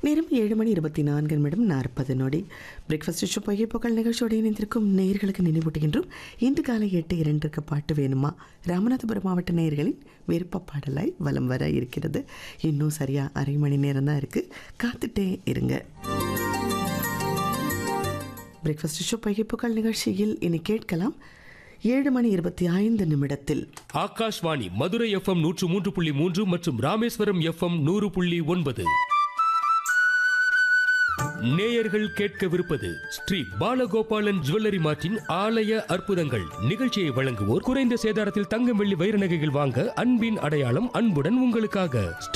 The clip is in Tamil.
நேரம் ஏழு மணி இருபத்தி நான்கு நிமிடம் நாற்பது நொடி பிரேக்ஃபாஸ்ட் ஷோ பொய்கை புகழ் நிகழ்ச்சியோடு இணைந்திருக்கும் நேயர்களுக்கு நினைவூட்டுகின்றோம் இன்று காலை எட்டு இரண்டிற்கு பாட்டு வேணுமா ராமநாதபுரம் மாவட்ட நேயர்களின் விருப்ப பாடலாய் வலம் வர இருக்கிறது இன்னும் சரியா அரை மணி நேரம் தான் இருக்கு காத்துட்டே இருங்க பிரேக்ஃபாஸ்ட் ஷோ பொய்கை புகழ் நிகழ்ச்சியில் இனி கேட்கலாம் ஏழு மணி இருபத்தி ஐந்து நிமிடத்தில் ஆகாஷ்வாணி மதுரை எஃப்எம் நூற்று மூன்று புள்ளி மூன்று மற்றும் ராமேஸ்வரம் எஃப்எம் நூறு புள்ளி ஒன்பது நேயர்கள் கேட்கவிருப்பது ஸ்ரீ பாலகோபாலன் ஜுவல்லரி மார்ட்டின் ஆலய அற்புதங்கள் நிகழ்ச்சியை வழங்குவோர் குறைந்த சேதாரத்தில் தங்கம் வெள்ளி வைர நகைகள் வாங்க அன்பின் அடையாளம் அன்புடன் உங்களுக்காக